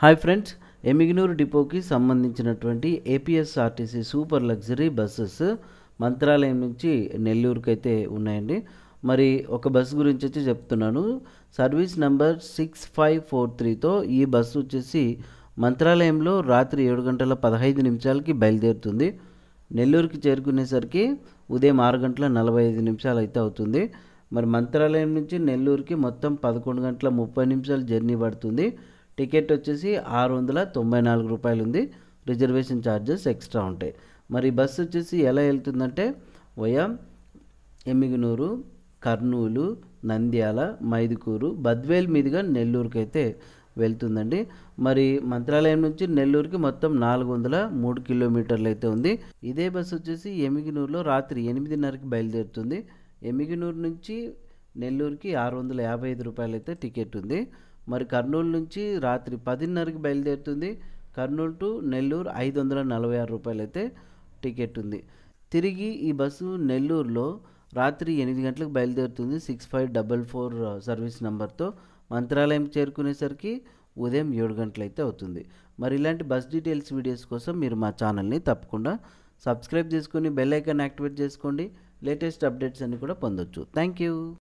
hi friends Yemmiganur డిపోకి సంబంధించినటువంటి APSRTC super luxury buses Mantralayam నుంచి నెల్లూరుకి అయితే ఉన్నాయండి మరి ఒక బస్సు గురించి వచ్చి చెప్తున్నాను service number six five four త్రీతో ఈ బస్సు వచ్చేసి మంత్రాలయంలో రాత్రి ఏడు గంటల పదహైదు నిమిషాలకి బయలుదేరుతుంది నెల్లూరుకి చేరుకునేసరికి ఉదయం ఆరు గంటల నలభై ఐదు నిమిషాలు అయితే అవుతుంది మరి మంత్రాలయం నుంచి నెల్లూరుకి మొత్తం పదకొండు గంటల ముప్పై నిమిషాలు జర్నీ పడుతుంది టికెట్ వచ్చేసి ఆరు వందల తొంభై నాలుగు రూపాయలు ఉంది రిజర్వేషన్ ఛార్జెస్ ఎక్స్ట్రా ఉంటాయి మరి ఈ బస్సు వచ్చేసి ఎలా వెళ్తుందంటే వయా ఎమ్మిగనూరు కర్నూలు నంద్యాల మైదుకూరు బద్వేల్ మీదుగా నెల్లూరుకి అయితే వెళ్తుందండి మరి మంత్రాలయం నుంచి నెల్లూరుకి మొత్తం నాలుగు వందల మూడు కిలోమీటర్లు అయితే ఉంది ఇదే బస్సు వచ్చేసి ఎమిగినూరులో రాత్రి ఎనిమిదిన్నరకి బయలుదేరుతుంది ఎమిగినూరు నుంచి నెల్లూరుకి ఆరు వందల యాభై ఐదు రూపాయలు అయితే టికెట్ ఉంది మరి కర్నూలు నుంచి రాత్రి పదిన్నరకి బయలుదేరుతుంది కర్నూలు టు నెల్లూరు ఐదు వందల నలభై ఆరు రూపాయలు అయితే టికెట్ ఉంది తిరిగి ఈ బస్సు నెల్లూరులో రాత్రి ఎనిమిది గంటలకు బయలుదేరుతుంది six five double four service నెంబర్తో మంత్రాలయం చేరుకునేసరికి ఉదయం ఏడు గంటలు అయితే అవుతుంది మరి ఇలాంటి బస్ డీటెయిల్స్ వీడియోస్ కోసం మీరు మా ఛానల్ని తప్పకుండా సబ్స్క్రైబ్ చేసుకొని బెల్ ఐకాన్ యాక్టివేట్ చేసుకోండి లేటెస్ట్ అప్డేట్స్ అన్ని కూడా పొందొచ్చు థ్యాంక్ యూ